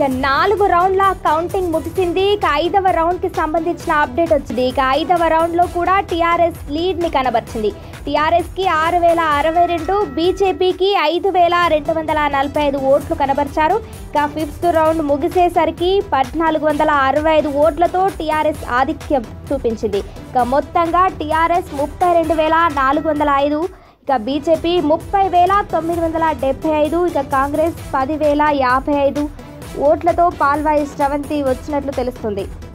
ఇక నాలుగు రౌండ్ల కౌంటింగ్ ముగిసింది ఇక ఐదవ రౌండ్కి సంబంధించిన అప్డేట్ వచ్చింది ఇక ఐదవ రౌండ్లో కూడా టీఆర్ఎస్ లీడ్ని కనబరిచింది టీఆర్ఎస్కి ఆరు వేల అరవై రెండు బీజేపీకి ఐదు వేల రెండు వందల నలభై ఐదు ఓట్లు కనబరిచారు ఇక ఫిఫ్త్ రౌండ్ ముగిసేసరికి పద్నాలుగు వందల అరవై ఐదు ఓట్లతో టీఆర్ఎస్ ఆధిక్యం చూపించింది ఇక మొత్తంగా టీఆర్ఎస్ ముప్పై రెండు వేల నాలుగు వందల ఐదు ఇక బీజేపీ ముప్పై వేల తొమ్మిది వందల డెబ్బై ఐదు ఇక కాంగ్రెస్ పది వేల యాభై ఐదు ఓట్లతో పాల్వాయి స్రవంతి వచ్చినట్లు తెలుస్తుంది